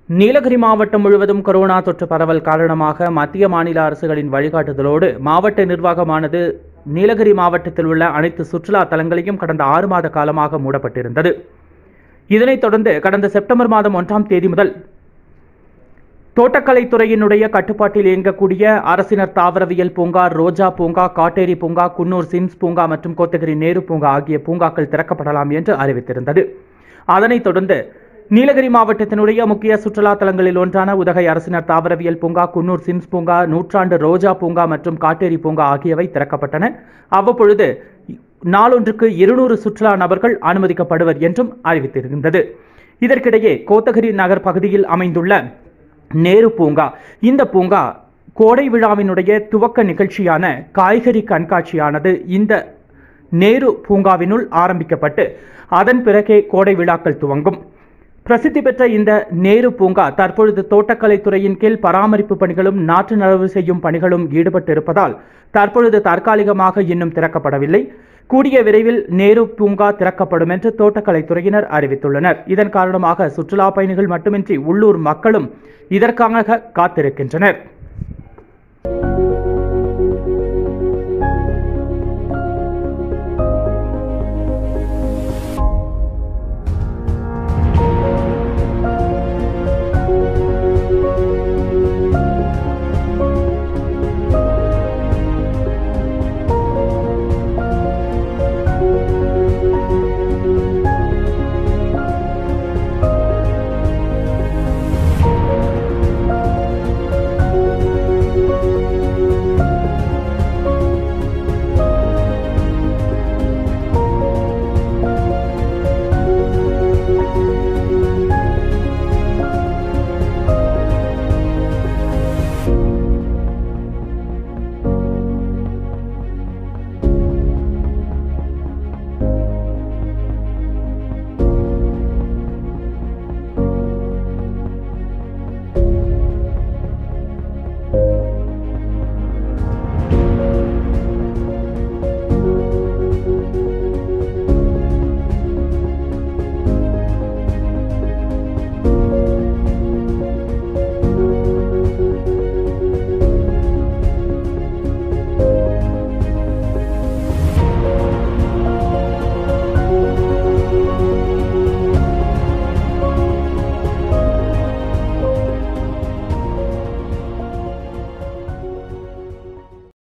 நீலகிரி மாவட்டம் முழுவதும் கொரோனா தொற்று பரவல் காரணமாக மத்திய மாநில அரசுகளின் வழிகாட்டுதலோடு மாவட்ட நிர்வாகமானது நீலகிரி மாவட்டத்தில் உள்ள அனைத்து சுற்றுலா தலங்களையும் கடந்த ஆறு மாத காலமாக மூடப்பட்டிருந்தது இதனைத் தொடர்ந்து கடந்த செப்டம்பர் மாதம் ஒன்றாம் தேதி முதல் தோட்டக்கலைத்துறையினுடைய கட்டுப்பாட்டில் இயங்கக்கூடிய அரசினர் தாவரவியல் பூங்கா ரோஜா பூங்கா காட்டேரி பூங்கா குன்னூர் சிம்ஸ் பூங்கா மற்றும் கோத்தகிரி நேரு பூங்கா ஆகிய பூங்காக்கள் திறக்கப்படலாம் என்று அறிவித்திருந்தது அதனைத் தொடர்ந்து நீலகிரி மாவட்டத்தினுடைய முக்கிய சுற்றுலா தலங்களில் ஒன்றான உதகை அரசினர் தாவரவியல் பூங்கா குன்னூர் சிம்ஸ் பூங்கா நூற்றாண்டு ரோஜா பூங்கா மற்றும் காட்டேரி பூங்கா ஆகியவை திறக்கப்பட்டன அவ்வப்பொழுது நாளொன்றுக்கு இருநூறு சுற்றுலா நபர்கள் அனுமதிக்கப்படுவர் என்றும் அறிவித்திருந்தது இதற்கிடையே கோத்தகிரி நகர் பகுதியில் அமைந்துள்ள நேரு பூங்கா இந்த பூங்கா கோடை விழாவினுடைய துவக்க நிகழ்ச்சியான காய்கறி கண்காட்சியானது இந்த நேரு பூங்காவினுள் ஆரம்பிக்கப்பட்டு அதன் பிறகே கோடை விழாக்கள் துவங்கும் பிரசித்தி பெற்ற இந்த நேரு பூங்கா தற்பொழுது தோட்டக்கலைத்துறையின் கீழ் பராமரிப்பு பணிகளும் நாற்று நடவு செய்யும் பணிகளும் ஈடுபட்டிருப்பதால் தற்பொழுது தற்காலிகமாக இன்னும் திறக்கப்படவில்லை கூடிய விரைவில் நேரு பூங்கா திறக்கப்படும் என்று தோட்டக்கலைத்துறையினர் அறிவித்துள்ளனர் இதன் காரணமாக சுற்றுலா பயணிகள் மட்டுமின்றி உள்ளூர் மக்களும் இதற்காக காத்திருக்கின்றனர்